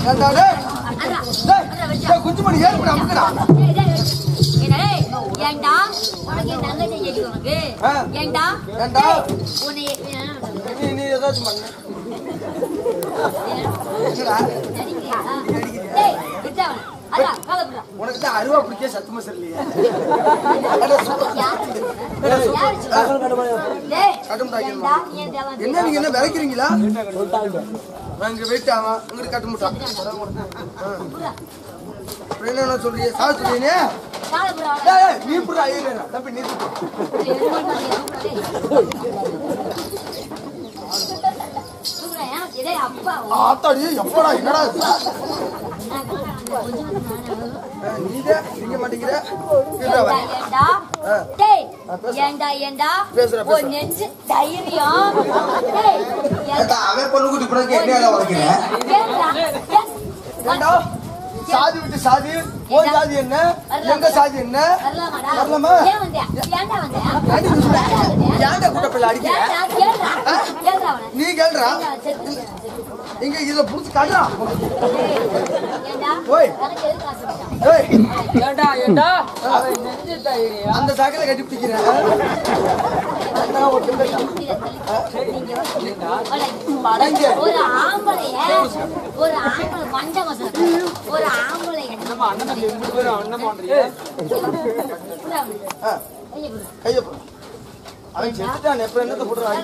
ஏண்டா டேய் அதான். டேய், அதான் வச்சா. டேய், குஞ்சுமணி ஏறு பண்ண அமுக்குடா டேய், டேய், என்ன டேய்? ஏன்டா உனக்கு என் தங்கச்சி கேக்குது உனக்கு ஆ. ஏன்டா ஏன்டா? டேய், உன்னை என்ன நீ நீ ஏதாச்சும் பண்ணு என்னடா நடிக்கிறியா? டேய், விட்டா அவனை. அதான், கவலைப்படாத. உனக்கு தான் அருவா பிடிக்க சத்தமா சரியில்லையே யாரு வச்சிருக்கா? யாரு வச்சிருக்கா? டேய், கட்டும் தாக்கிடுமா? ஏன்டா? நீ ஏன் தேவை? என்ன நீங்க என்ன விளைக்கிறீங்களா இங்க வெயிட் ஆவான் இங்கிட்டு கட்ட முட்டான் புறா. அப்புறம் என்ன சொல்றீங்க சாவு சொல்றீங்க காலை புறா. டேய், டேய், நீ புறா ஐயோ தம்பி நீ புறா. புறா, ஏன்? டேய், அப்பா ஆத்தாடி எப்படா என்னடா இது? ஆ, நீதான் திங்க மாட்டேங்கிற இருடா வரேன். ஏண்டா ஆ. டேய் ஆ, பேசு. ஏண்டா ஏண்டா பேசுறேன், உன் பேசுறேன். நெஞ்சு தைரியம் டேய் ஏண்டா ஏண்டா, அவன் பொண்ணு குட்டி பிறகு என்ன வேலை உரைக்கிற? ஏண்டா ஏண்டா, சாதி விட்டு சாதி உன் சாதி என்ன எங்க சாதி என்ன வரலாமாடா வரலாமா ஏன் வந்தியா ஏண்டா வந்தியா ஏன்டி நீ சொல்ற? ஏன்டா குட்ட பிள்ளை அடிக்கிற ஏண்டா கேளுடா கேளுடா அவனை நீ கேள்றா ஏண்டா, செத்து செத்து. இங்க இதுல புடிச்சு காட்டுறா ஏண்டா ஓய். எனக்கு எதுக்கு ஆசைப்பட்டான் ஏய் ஏண்டா ஏண்டா அவன் நெஞ்சு தைரியம் அந்த சாக்கில கட்டி பிடிக்கிறேன் அதான் ஒரு திமிரு. மடங்கு. ஒரு ஆம்பளைய ஒரு ஆம்பளை மண்டை மசம் ஒரு ஆம்பளை நம்ம அண்ணன் தம்பி ரெண்டு பேரும் அண்ணன் பண்றீங்க ஆ, கைய போடு. அவன் செத்துட்டான் எப்ப என்னத்த போடுறான்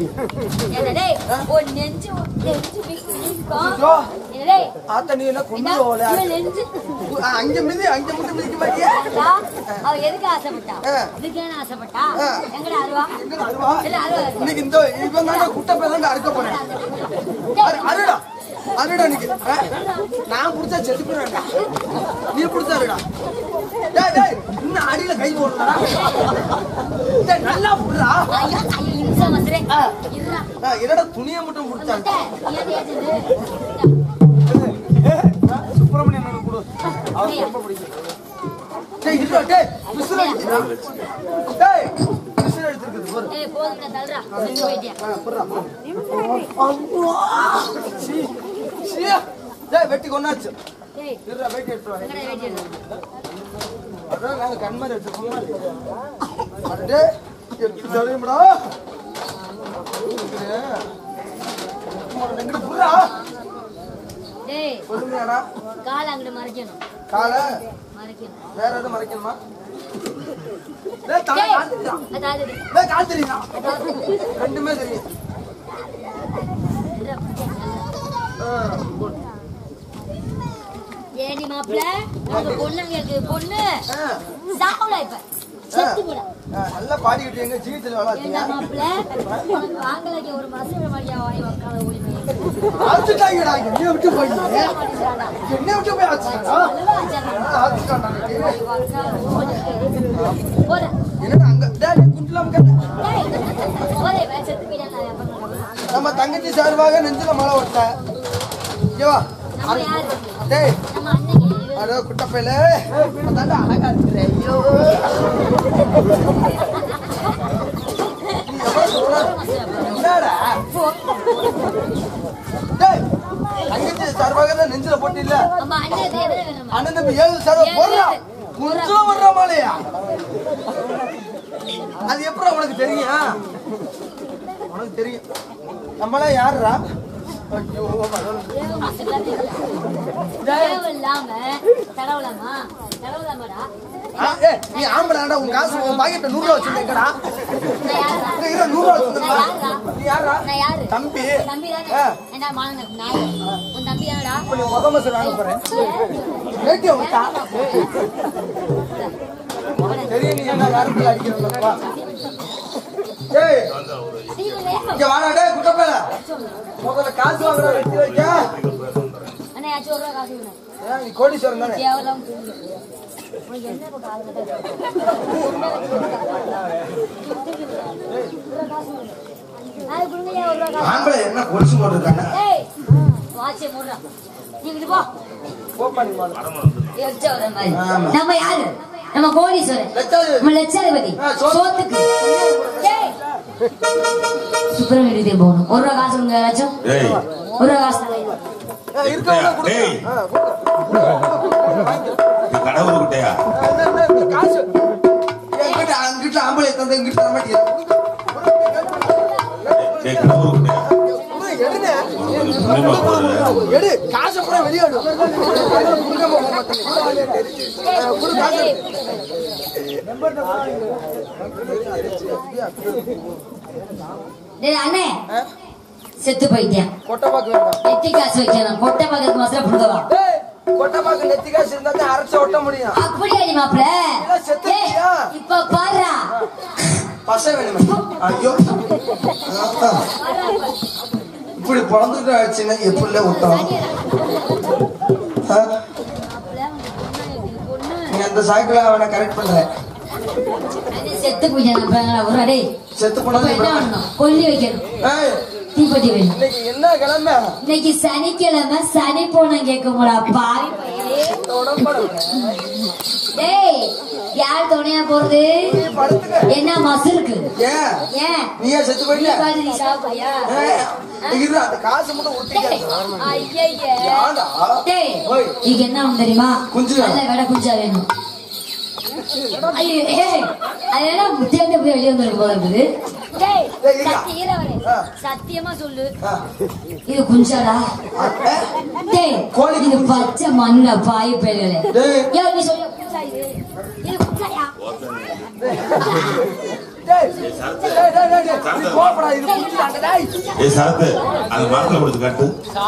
நெஞ்சு நெஞ்சு வீக்கம். ஐயோ. என்னடே, ஆத்தா நீ என்ன என்ன? கொண்டு போகல இவன் நெஞ்சு அங்க மிதி அங்க மட்டும் மிதிக்க மாட்டியா ஏண்டா? அவ எதுக்கு ஆசைப்பட்டா ஆ. இதுக்கேன ஆசைப்பட்டா ஆ. எங்கடா அருவா எங்க அருவா இல்ல அருவா இருக்கு. இன்னைக்கு இந்த இவன் தான் குட்டை பேதான் அறுக்க போறேன் அரு- அருடா அருடா இன்னைக்கு ஆ? நான் புடிச்சா செத்து போறேன்டா நீ புடிச்சாருடா டேய் டேய் இன்னும் அடியில கை போடுறா டேய் நல்லா புடுறா ஐயோ, ஐயோ, இம்சை மசுரே. இருடா. ஆ, என்னடா துணியை மட்டும் புடிச்சாங்க மத்த, ஏது, ஏது இது? சுப்பிரமணியன் கொடு அவருக்கு ரொம்ப பிடிக்கும் டேய் இருடா டேய் விசில் அடிக்கிறா டேய் விசில் அடிச்சிருக்குது பாரு ஏய், போதும்டா, தள்ளுடா. செத்து போயிட்டியா? ஆ, புடுறா, புடுறா. சீ, சீ. டேய் வெட்டி கொண்டாச்சு ஏய், இருடா வெட்டி எடுத்து வா எங்கடா வெட்டி எடுத்து? அதான் நாங்க கண்மாரி வச்சிருக்கோம் அடே எப்படி தெரியுமாடா எங்கிட்ட புறா டேய், சொல்லுங்கடா காலை அங்கிட்டு மறைக்கணும் காலை மறைக்கணும் வேற எதுவும் மறைக்கணுமா டேய் தலை டேய், காத்துடா அதாவது டேய் கால் தெரியுதா ரெண்டுமே தெரியும் ஆ, good. ஏடி மாப்பிள்ள உங்க பொண்ணு அங்க இருக்கு பொண்ணு ஆ, சாவுடா இப்ப செத்து போடா ஆ, நல்லா பாடிக்கிட்டு எங்க ஜீவித்துல ஏண்டா வளர்த்தீங்க மாப்பிள்ள உனக்கு வாங்கலைக்கு ஒரு மாசம் வழியா வாங்கி உட்கார ஓடி போய் அழைச்சிட்டாங்கடா என்ன விட்டு போயிட்டீங்க என்ன விட்டு போய் அழைச்சிட்டாடா அழைச்சிட்டாண்டா போடா என்னடா அங்க டேய் டேய், குண்டலாம் கேட்ட டேய், போடா, இவன் செத்து போயிட்டான் நான் எப்ப பார்க்கறேன். நம்ம தங்கச்சி சார்பாக நெஞ்சில மழை விட்ட இவா நம்ம யாரு டேய் நம்ம அன்னைக்கு அடோ குட்டப்பையில அதான்டா அழகா இருக்கிற ஐயோ நீ எவ்வளவு சொல்ற? என்னடா டேய் தங்கச்சி சார்பாக தான் நெஞ்சில போட்டு இல்ல நம்ம அண்ணன் தேவை வேணும் அண்ணன் தம்பி ஏழு சார்பா போடுறா கொஞ்சம் வர்ற மாலையா அது எப்படி உனக்கு தெரியும் உனக்கு தெரியும் நம்மளாம் யாருடா ஐயோ கடவுளே. தேவையில்லாம தடவலாமா தடவலாமாடா ஆ, ஏய், நீ ஆம்படாடா உன் காசு உன் பாக்கெட்ல நூறு ரூபா வச்சிருக்கடா நான் யாரா நூறு ரூபா வச்சிருக்கா நான் யாரா? நீ யாரா நான் யாரு தம்பி தம்பி தானே ஆ. என்ன மானங்க நாய் உன் தம்பி தானடா இப்ப நீ முக மசர் வாங்க போறேன் வேட்டிய விட்டா உனக்கு தெரியும் நீ என்ன வாரத்தில் அடிக்கிறப்பா ஏய் இங்க வாடா டேய் குட்டப்பேல முதல்ல காசு வாங்குற வெட்டி வைக்க அண்ணா யாச்சும் ஒரு ரூபா காசு விடுங்க ஏன் நீ கோடீஸ்வரன் தானே கேவலம் உனக்கு என்ன இப்ப காது அது கொடுங்க ஒரு ரூபா காசு ஆம்பளை என்ன கொலுசு போட்டுருக்காங்க ஏய் வாட்சே மூடுறா நீ இங்கிட்டு போ போப்பா நீ முதல்ல. எச்ச வர மாதிரி ஆமா. நம்ம யாரு நம்ம கோடீஸ்வரன் லட்சாதி- நம்ம லட்சாதிபதி ஆ, சோத்து- சோத்துக்கு ஏய் சுப்பிரமணியத்தை போகணும் ஒரு ரூபா காசு கொடுங்க யாராச்சும் ஏய் ஒரு ரூபா காசு தரேன். ஆ, இருக்கவங்க கொடுங்க. டேய். ஆ, கொடுங்க. நீ கடவுள் கிட்டயா ஆ, இந்த, இந்த, இந்த காசு என்கிட்ட அங்கிட்ட ஆம்பளை தந்த இங்கிட்ட தர மாட்டியா டேய் கடவுள் கிட்டயா எடுங்க புண்ணியமா போகுது எடு காசை பூரா வெளியாடு கொடுக்காம போக மாட்டேங்க ஆ, கொடு காசு டேய் அண்ணே ஆ? செத்து போயிட்டேன் கொட்டை பாக்கு வேண்டாம் நெத்தி காசு வைக்கணும் கொட்டை பக்கத்து மாசத்துல புடுங்கவா டேய், கொட்டை பாக்கு நெத்தி காசு இருந்தா தான் அரைச்சு ஒட்ட முடியும் அப்படியா நீ மாப்பிள இதெல்லாம் செத்துட்டியா? இப்ப பாருடா பசை வேணுமே ஐயோ ஆ, ஆ. இப்படி பிறந்துட்டு ஆச்சுன்னா எப்படி விட்டோம் ஆ? நீ அந்த சாய்க்கிள அவனை கரெக்ட் பண்ற அது செத்து போயிட்டேன் நம்ம ஒரு டேய் செத்து அப்ப போனது என்ன பண்ணணும் கொல்லி வைக்கணும் ஏய், தீப்பெட்டி வேணும் இன்னைக்கு என்ன கிழமை இன்னைக்கு சனிக்கிழமை சனி போனம் கேட்கும்டா பாவி பையலே. உடம்பட டேய் யார் துணையா போறது நீ படுத்துக்க என்ன மசுருக்கு ஏன் ஏன் நீயே செத்து நீ போயிட்ட பாத்து நீ சாப்பிட்டியா? ஏய், இரு அந்த காசு மட்டும் டேய், உருட்டிக்க ஐயையே. ஆடா டேய், ஓய். இதுக்கு என்ன ஒண்ணு தெரியுமா குஞ்சு வேணும். நல்ல வெடை குஞ்சா வேணும் ஐயோ, ஏய், அது என்ன தேர்ந்த போய் வெளியே வந்துருக்கு போல இருக்குது டேய், டேய், இருடா. சத்தி- ஈரவரே, ஆ. சத்தியமா சொல்லு ஆ. இது குஞ்சாடா ஏ, டேய் கோழி இது பச்சை மண்ண பாய் பயல்களே டேய். ஏய் நீ சொல்லு குஞ்சா இது இது குஞ்சாயா டேய், டேய், டேய், டேய், டேய், நீ கோவப்படாத, இது குஞ்சுதான்டா, டேய். ஏய் சரத்து அந்த மரத்துல கொடுத்து காட்டு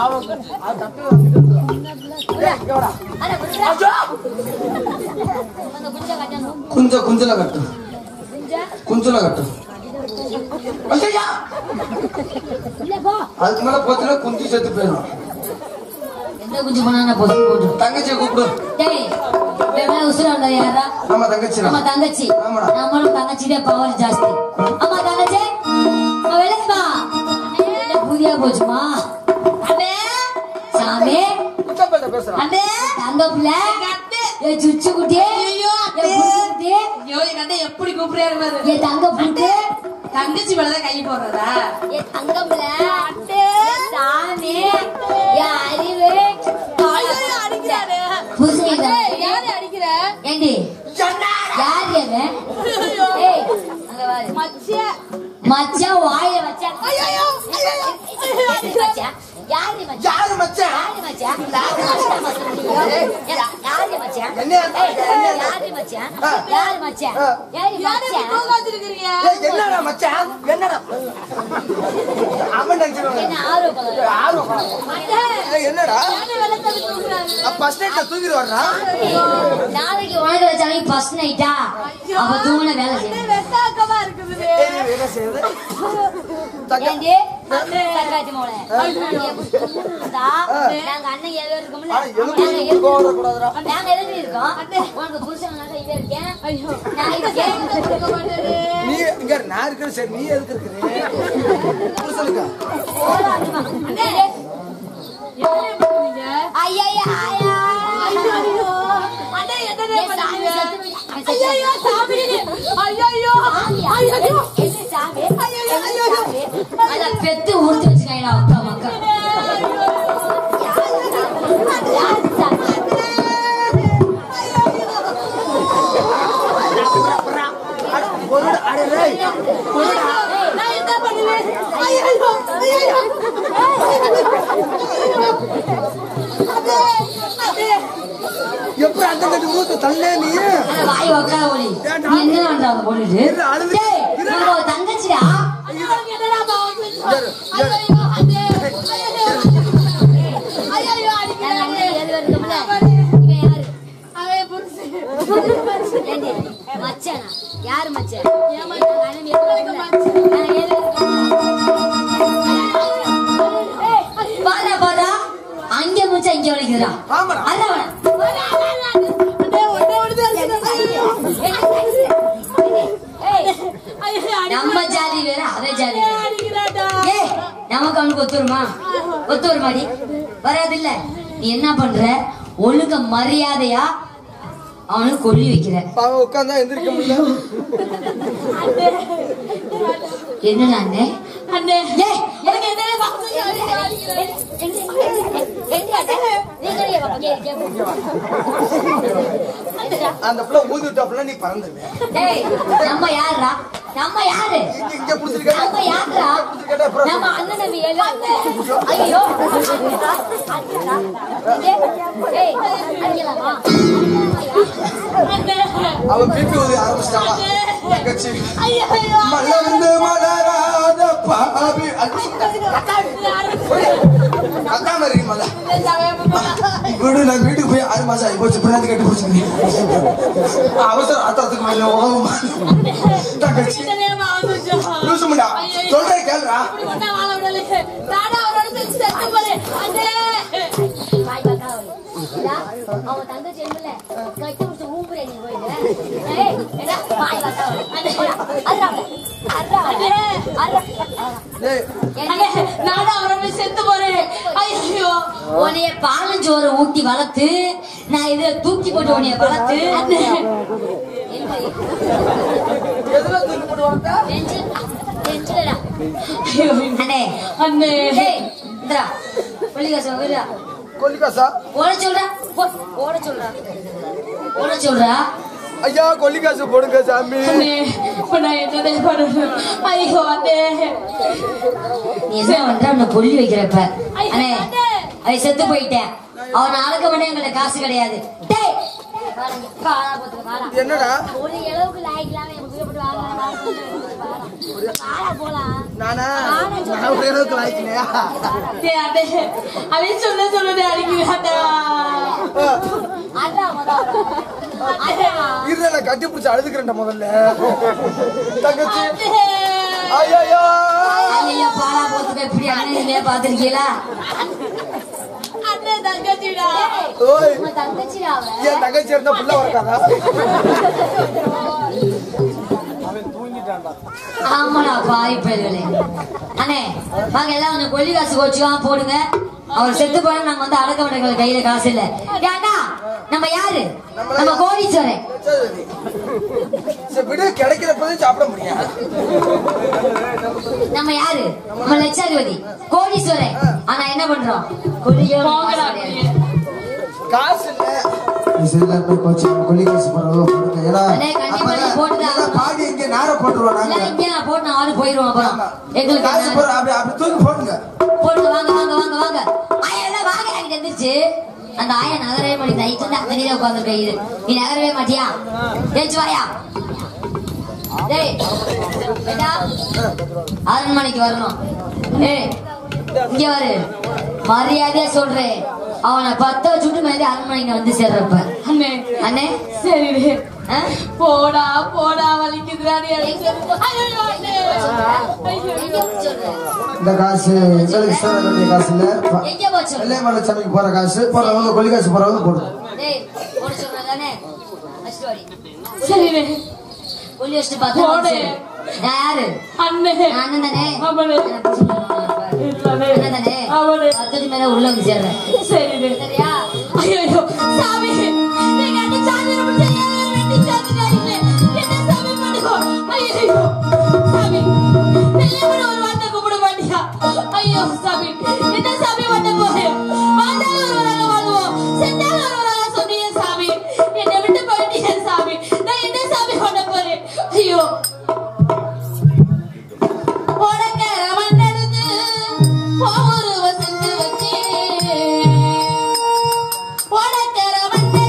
டேய், இங்க வாடா. அட குஞ்சா அந்த குஞ்சா கட்டணும் குஞ்ச குஞ்சல கட்டு குஞ்சா குஞ்சல கட்டு ஐயா இல்ல போ அதுக்கு மேல போச்சுன்னா குஞ்சு செத்து போயிடும் எந்த குஞ்சு போனா நான் பொசுக்கு போட்டு தங்கச்சியை கூப்பிடு டேய் வேணா உசுரா இருந்தா யாரா நம்ம தங்கச்சி நம்ம தங்கச்சி ஆமாடா. நம்மளும் தங்கச்சி தான் பவர் ஜாஸ்தி அம்மா தங்கச்சி அம்மா விளக்குமா என்ன புதியா போச்சுமா அண்ணே சாமி குச்சப்பேட்ட பேசுறான் அண்ணே தங்க பிள்ளை ஏ சுச்சு குட்டி ஐயோ குட்டி ஐயோ எங்க அண்ணன் எப்படி கூப்பிடுறாரு பாரு ஏ தங்க புட்டு தங்கச்சி மேலதான் கை போடுறதா ஏ தங்க பிள்ளை சாமி ஏ அறிவு புரிஞ்சுக்கிட்டா யாரு அடிக்கிற ஏண்டி யார் அது ஏய் அங்க பாரு மச்சான் வாயில வச்சா மச்சான் யாரு மச்சான் யாரு மச்சான் யாரு மச்சான் யாரு மச்சான் யாரு மச்சான் என்ன ஏய், என்ன யாரு மச்சான் ஆ. யாரு மச்சான் ஆ. யாரு மச்சான் உட்காந்துருக்கீங்க ஏய், என்னடா மச்சான் என்னடா அவன் நினைச்சிருவாங்க என்ன ஆர்வம் ஆர்வம் ஏய், என்னடா ஃபர்ஸ்ட் நைட்ல தூக்கிட்டு வர்றா நாளைக்கு உனக்கு வச்சாலும் ஃபர்ஸ்ட் நைட்டா அவ தூங்கின வேலை செய்யணும் வெட்டாக்கமா இருக்குது ஏய், நீ என்ன செய்யுது தக்க- ஏண்டி தக்காச்சி மோளே இருந்தா நாங்க அண்ணன் ஏதோ இருக்கோம்ல ஆனா, எலும்பு எலும்பு கோவம் வரக்கூடாதுடா. நாங்க எதுக்கு இருக்கோம் உனக்கு புருஷன் இவன் இருக்கேன் நான் இருக்கேன் நீ இங்க இரு, நான் இருக்கிறேன் சரி நீ எதுக்கு இருக்கிறீ புருஷனுக்கா ஐயா ஐயா அண்ணே என்ன ஏ சாமி செத்து போயிட்டான். ஐயோ சாமி ஐயோ சாமியா? ஐயோ என்ன சாமி? என்ன சாமி? அத பெத்து உடுத்து வச்சுக்காங்கடா அக்கா மக்கா யாரு சாமி? அட, பொருள் அட டேய், பொருடா. நான் என்ன பண்ணுவேன் ஐயோ ஐயோ எப்படி அந்த கட்டு மூத்த தள்ளே நீ அட வாய் உக்கார ஒளி நீ என்ன பண்றாங்க போட்டுட்டு இரு, அழுது- டேய் இரு. நம்ம ஒரு தங்கச்சிடா அவனுக்கு என்னடா பாவம் இரு, இரு. ஐயோ அண்ணே ஐயோ ஐயோ நாங்க அடிக்கிறானே அண்ணன் ஏழு பேர் இருக்கோம்ல இவன் யாரு அவன் புருஷன் ஏண்டி மச்சானா யாரு மச்சான் நாங்க அண்ணன் ஏழு பேர் இருக்கோம்ல. நாங்க ஏழு பேர் இருக்கோம். ஏய், பாரா பாரா அங்க மூச்சா இங்க வலிக்குதுடா ஆமாடா. அதான் அண்ணே ஒண்ணே ஒண்ணு ஐயோ ஐயோ நம்ம ஜாதி வேற அவ ஜாதி வேற அடிக்கிறாடா ஏய் நமக்கு அவனுக்கு ஒத்து வருமா ஒத்து வருமாடி வராது இல்ல நீ என்ன பண்ற ஒழுங்க மரியாதையா அவனுக்கு கொல்லி வைக்கிற அவன் உட்கார்ந்தா எந்திரிக்க முடியல என்னடா அண்ணே அண்ணே ஏய், எனக்கு என்ன பாவம் செஞ்சு அடிக்கிறான் எங்க- எங்க- அந்த பிள்ளை ஊதி விட்டாப்புல நீ பறந்துருவே டேய் நம்ம யாருடா நம்ம யாரு இங்க இங்க புடிச்சிருக்க நம்ம யாருடா நம்ம அண்ணன் நம்பி எல்லாம் ஐயோ டேய் அடிக்கலாமா அவன் பிபி ஊதி ஆரம்பிச்சிட்டாவா தங்கச்சி ஐயோ மலர்ந்து மலராத பாவி அக்கா மாதிரி மலை வீடு நான் வீட்டுக்கு போய் ஆறு மாசம் ஆகி போச்சு பின்னாடி கட்டி போச்சு அவசரம் அத்தத்துக்கு மேல உழவு தங்கச்சி லூசுமுண்டா சொல்றேன் கேளுடா அவன் தங்கச்சி இல்ல கட்டி விட்டு ஊம்புறே நீ போயிட்டு ஏய் என்ன பாய் வாக்கா அர்ரா அர்ரா அர்ரா டேய் செத்து போறேன் ஐயோ உன்னைய பாலஞ்சோறு ஊட்டி வளர்த்து நான் இதை தூக்கி போட்டு உன்னைய வளர்த்து எதுல தூக்கி போட்டு வந்தா அண்ணே அண்ணே டேய் இந்தா புள்ளிகாசம் வருடா கொல்லிக்காசா ஓட சொல்றா போ- ஓட சொல்றா ஓட சொல்றா ஐயா கொல்லிக்காசு போடுங்க சாமி அண்ணே இப்ப நான் என்னடே பண்ணணும் ஐயோ அண்ணே நீ என்ன பண்ற உன்னை கொல்லி வைக்கிறப்ப அண்ணே அவன் செத்து போயிட்டேன் அவன் அழக பண்ண எங்கள்ட்ட காசு கிடையாது டேய் காலா போத்துக்க காலா என்னடா ஒரு அளவுக்கு லாய்க்கலாம எனக்கு உயர்பட்டு வாங்க போலாம் நானா நான் ஒரு அளவுக்கு லாய்க்கலையா டேய் அண்ணே அவன் சொல்ல சொல்லுதே அடிக்கிறாடா அதான் முதல்ல அதான் இரு நான் கட்டி பிடிச்சி அழுதுக்கிறேன் முதல்ல தங்கச்சி அண்ணே ஐயோ ஐயோ பாலா போத்துக்க இப்படி அண்ணன் பாத்திருக்கீங்களா அண்ணே தங்கச்சிடா ஓய் உங்க தங்கச்சிடா அவ என் தங்கச்சி இருந்தா புள்ள வரக்காதா ஆமாடா பாய் பயல்களே அண்ணே வாங்க எல்லாம் கொஞ்சம் கொல்லி காசு கோச்சுவா போடுங்க அவர் செத்து போன நாங்க வந்து அடக்க விடங்கள் கையில காசு இல்ல ஏண்டா நம்ம யாரு நம்ம கோடீஸ்வரன் சரி சரி விடு கிடைக்கிறப்பதே சாப்பிட முடியும் நம்ம யாரு நம்ம லட்சாதிபதி கோடீஸ்வரன் ஆனா என்ன பண்றோம் கொல்லியோ போங்கடா அப்படியே. காசு இல்ல சரியில்லை போய் கோச்சு கொல்லிகாசு போடுறதோ போடுங்க ஏன்னா அண்ணே, கண்டிப்பா நீ போட்டுதான் அப்பதான் பாடி இங்க நேர போட்டுருவோம் இல்ல நாங்க இங்கே நான் போட்டு நான் ஆளு போயிருவோம் அப்புறம் எங்களுக்கு காசு என்ன? போடுற அப்படி அப்படி தூக்கி போடுங்க போடுங்க வாங்க வாங்க வாங்க வாங்க ஆயா எல்லாம் வாங்க எனக்கு எந்திரிச்சு அந்த ஆயா நகரவே மாட்டேங்குது நைட்டு வந்து அங்கேயே உட்காந்துருக்க இது நீ நகரவே மாட்டியா ஏச்சு வாயா டேய் ஏண்டா அரண்மனைக்கு வரணும் ஏய் இங்க வரு மரியாதையா சொல்றேன் அவனை பத்த வச்சுட்டு மேலே அரண்மனைக்கு வந்து சேர்றப்ப அண்ணே அண்ணே சரி ஆ? போடா போடா வலிக்குதுடா நீ எங்க எனக்கு. ஐயோ அண்ணே ஐயோ எங்க போய் சொல்ற? இந்த காசு எங்களுக்கு சேர வேண்டிய காசு இல்ல ப- எங்க போய் சொல்ற? வெள்ளையமலை சாமிக்கு போற காசு போறவங்க கொல்லிகாசு போறவங்க போடுங்க டேய் போட சொல்றதானே ஃபர்ஸ்ட் வாடி சரி கொல்லி வச்சுட்டு பார்த்தா போடு. நான் யாரு அண்ணே நான் அண்ணன் தானே அவனே எனக்கு சொல்லணும் இப்ப. இல்லனே அண்ணன் தானே அவனே பத்தடி மேல உள்ள வந்து சேர்றேன் சரி சரியா ஐயோ சாமி நீங்க அந்த சாமி ரொம்ப செய்யாத வேண்டி சாத்துறாங்களே என்ன சாமி பண்ணுங்க ஐயோ சாமி பெரியவன ஒரு வார்த்தை கூப்பிட மாட்டியா ஐயோ சாமி என்ன சாமி பண்ண போறேன் வாழ்ந்தாலும் ஒருவராக வாழ்வோம் செத்தாலும் ஒருவராக சொன்னீங்க சாமி என்னை விட்டு போயிட்டீங்க சாமி நான் என்ன சாமி பண்ண போறேன் ஐயோ உனக்கு ரவன் எடுத்து போருவ செஞ்சு வச்சேன் உனக்கு ரவன்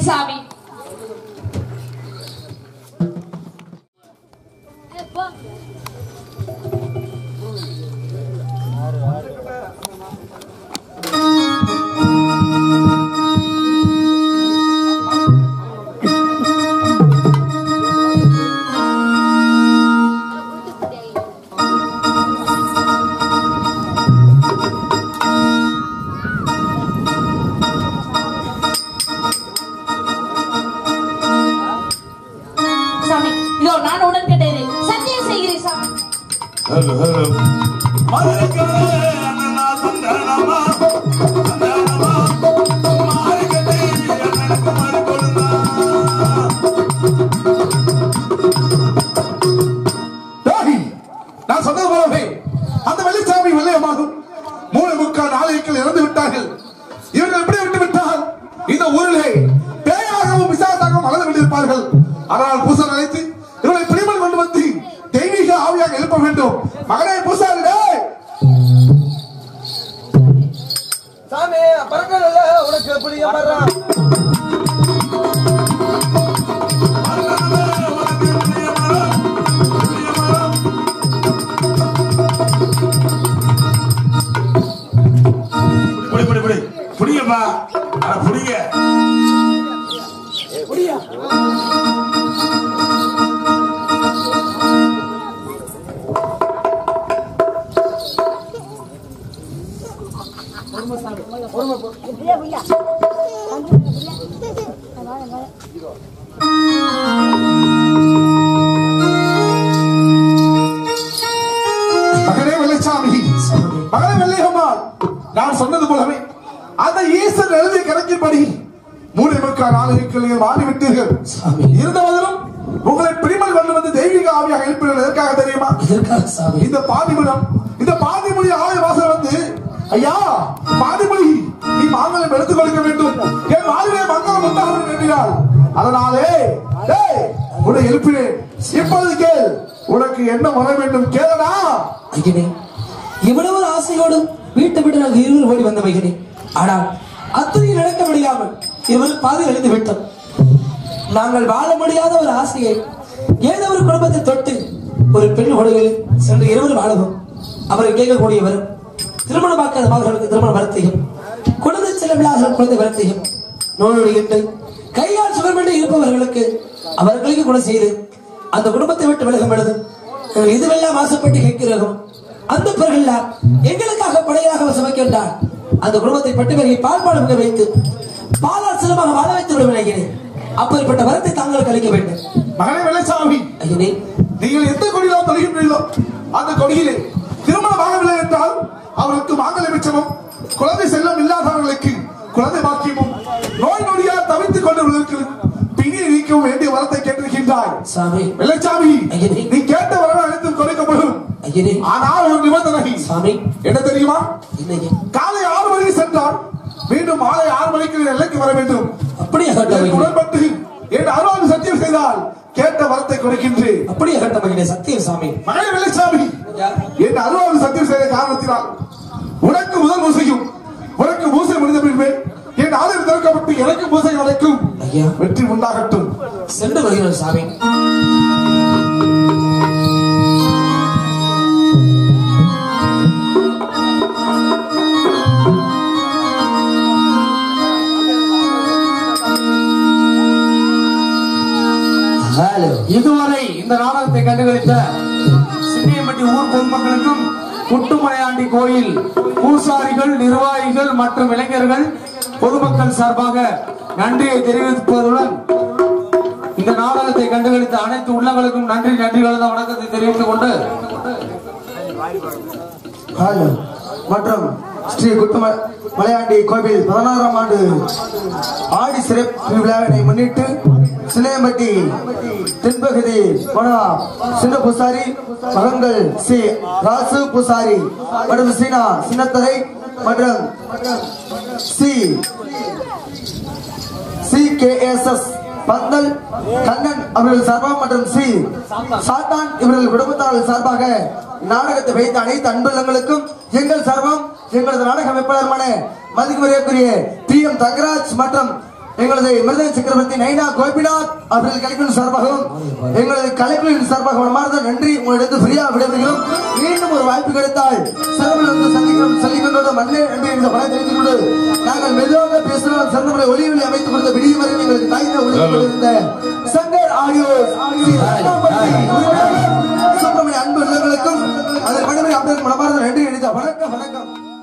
சாமி சாமி இதோ நான் உடன் கேட்டேன் சத்தியம் செய்கிறேன் சாமி ஹலோ ஹலோ மதுரைக்காரே, அண்ணனா சந்தானமா, சந்தானமா, மாறுகட்டே, அண்ணனுக்கு மறு கொடுந்தா. தாகி, நான் சொன்னது போலவே அந்த வெள்ளிச்சாமி வெள்ளையமாகும் மூணு முக்கால் நாளைகள் இறந்து விட்டார்கள் இவர்கள் எப்படி விட்டு விட்டால் இந்த ஊரிலே பேயாகவும் விசாசாகவும் வளர்ந்து விட்டிருப்பார்கள் ஆனால் பூசா நினைத்து இவர்களை பிடிமல் கொண்டு வந்து தெய்வீக ஆவியாக எழுப்ப வேண்டும் மகனே பூசாரிடே சாமி பறக்கல உனக்கு எப்படி ஏமாறான் மருமகனே, உனக்கு புளிய மரம், புளிய மரம். புடி, புடி, புடி. புடிங்கப்பா. அட, புடிங்க. மகனே வெள்ளைச்சாமி மகனே வெள்ளையம்மாள் நான் சொன்னது போலவே அந்த ஈசன் எழுதி கணக்கின்படி மூணு முக்கால் நாளைக்கு நீங்கள் மாறிவிட்டீர்கள் இருந்தவர்களும் உங்களை பிரிமல் கொண்டு வந்து தெய்வீக ஆவியாக எழுப்பினர் எதற்காக தெரியுமா இந்த பாதிமுடம் இந்த பாதிமொழி ஆலய வாசல் வந்து ஐயா பாதிமொழி நீ மாங்கலம் எடுத்துக் கொடுக்க வேண்டும் என் வாழ்விலே மங்களம் உண்டாகும் என்கிறார் அதனாலே டேய், உன்னை எழுப்பினேன் இப்பொழுது கேள் உனக்கு என்ன வர வேண்டும் கேளடா ஐயனே இவ்வளவு ஒரு ஆசையோடு வீட்டை விட்டு நாங்கள் இருவர் ஓடி வந்த வைகனே ஆனால் அத்தனை நடக்க முடியாமல் இவர் பாதி அழிந்து விட்டோம் நாங்கள் வாழ முடியாத ஒரு ஆசையை ஏதோ ஒரு குடும்பத்தை தொட்டு ஒரு பெண் உலகில் சென்று இருவர் வாழவும் அவரை கேட்கக்கூடியவர் திருமணமாக்காத மகர்களுக்கு திருமண வரத்தையும் குழந்தை செல்லவில்லாத குழந்தை வரத்தையும் நோயுடைய கையால் சுகர்மண்டி இருப்பவர்களுக்கு அவர்களுக்கு கூட செய்து அந்த குடும்பத்தை விட்டு விலகும் பொழுது நாங்கள் இதுவெல்லாம் ஆசைப்பட்டு கேட்கிறோம் அந்த பிறகெல்லாம் எங்களுக்காக படையாக சமைக்கின்றார் அந்த குடும்பத்தை பட்டு பிறகு பால் பாடம் வைத்து பாலால் சிலமாக வாழ வைத்து விடுவேன் அப்படிப்பட்ட வரத்தை தாங்கள் கழிக்க வேண்டும் மகனே வெள்ளச்சாமி ஐயனே நீங்கள் எந்த கொடியிலோ தொழுகின்றீர்களோ அந்த கொடியிலே திருமணம் ஆகவில்லை என்றால் அவருக்கு மாங்கல்ய மிச்சமும் குழந்தை செல்லம் இல்லாதவர்களுக்கு குழந்தை பாக்கியமும் நோய் நொடியால் தவித்துக் கொண்டவர்களுக்கு பிணி நீக்கவும் வேண்டிய வரத்தை கேட்டிருக்கின்றாய் சாமி வெள்ளச்சாமி ஐயனே. நீ கேட்ட வரவு அனைத்தும் கொடுக்கப்படும் ஐயனே ஆனால் ஒரு நிபந்தனை சாமி என்ன தெரியுமா இல்லையே காலை ஆறு மணிக்கு சென்றால் மீண்டும் மாலை ஆறு மணிக்கு நீ எல்லைக்கு வர வேண்டும் அப்படியே இதற்கு கட்ட உடன்பட்டு என் அருளால் சத்தியம் செய்தால் கேட்ட வரத்தை கொடுக்கின்றேன் அப்படியே கட்ட மகிழே சத்தியம் சாமி மகனே வெள்ளச்சாமி என் அருளால் சத்தியம் செய்த காரணத்தினால் உனக்கு முதல் பூசையும் உனக்கு பூசை முடிந்த பின்பே என் ஆதரவு திறக்கப்பட்டு எனக்கு பூசை நடக்கும் ஐயா. வெற்றி உண்டாகட்டும் சென்று வருகிறோம் சாமி இதுவரை இந்த நாடகத்தை கண்டுகளித்த சின்னியம்பட்டி ஊர் பொதுமக்களுக்கும் குட்டுமலையாண்டி கோயில் பூசாரிகள் நிர்வாகிகள் மற்றும் இளைஞர்கள் பொதுமக்கள் சார்பாக நன்றியை தெரிவிப்பதுடன் இந்த நாடகத்தை கண்டுகளித்த அனைத்து உள்ளங்களுக்கும் நன்றி நன்றி கலந்த வணக்கத்தை தெரிவித்துக் கொண்டு ஹலோ மற்றும் ஸ்ரீ குட்டும மலையாண்டி கோவில் பதினாறாம் ஆண்டு ஆடி சிறப்பு விழாவினை முன்னிட்டு சிலையம்பட்டி தென்பகுதி போனா சின்ன பூசாரி மகன்கள் சி ராசு பூசாரி மற்றும் சீனா சின்னத்தரை மற்றும் C C K S S Pandal Kannan அவர்கள் சார்பாக மற்றும் சி சாத்தான் இவர்கள் குடும்பத்தார்கள் சார்பாக நாடகத்தை வைத்த அனைத்து அன்புள்ளங்களுக்கும் எங்கள் சார்பம் எங்களது நாடக அமைப்பாளருமான மதிப்புரைக்குரிய பி எம் தங்கராஜ் மற்றும் எங்களது மிருதன் சக்கரவர்த்தி நைனா கோபிநாத் அவர்கள் கலைக்குழு சார்பாகவும் எங்களது கலைக்குழுவின் சார்பாக மனமார்ந்த நன்றி உங்களிடத்து ஃப்ரீயா விடைபெறுகிறோம் மீண்டும் ஒரு வாய்ப்பு கிடைத்தால் சிறப்பில் வந்து சந்திக்கிறோம் சொல்லிக்கொண்டோட மண்ணே நன்றி என்ற பணம் தெரிவித்துக் கொண்டு நாங்கள் மெதுவாக பேசினாலும் சிறந்த ஒளிவிலை அமைத்துக் கொடுத்த விடிய வரை எங்களுக்கு தாய்ந்த ஒளிக்கப்பட்டிருந்த சங்கர் ஆடியோ சுப்பிரமணிய அன்பு உள்ளவர்களுக்கும் அதன் பணிபுரி அப்படியே மனமார்ந்த நன்றி அளித்த வணக்கம் வணக்கம்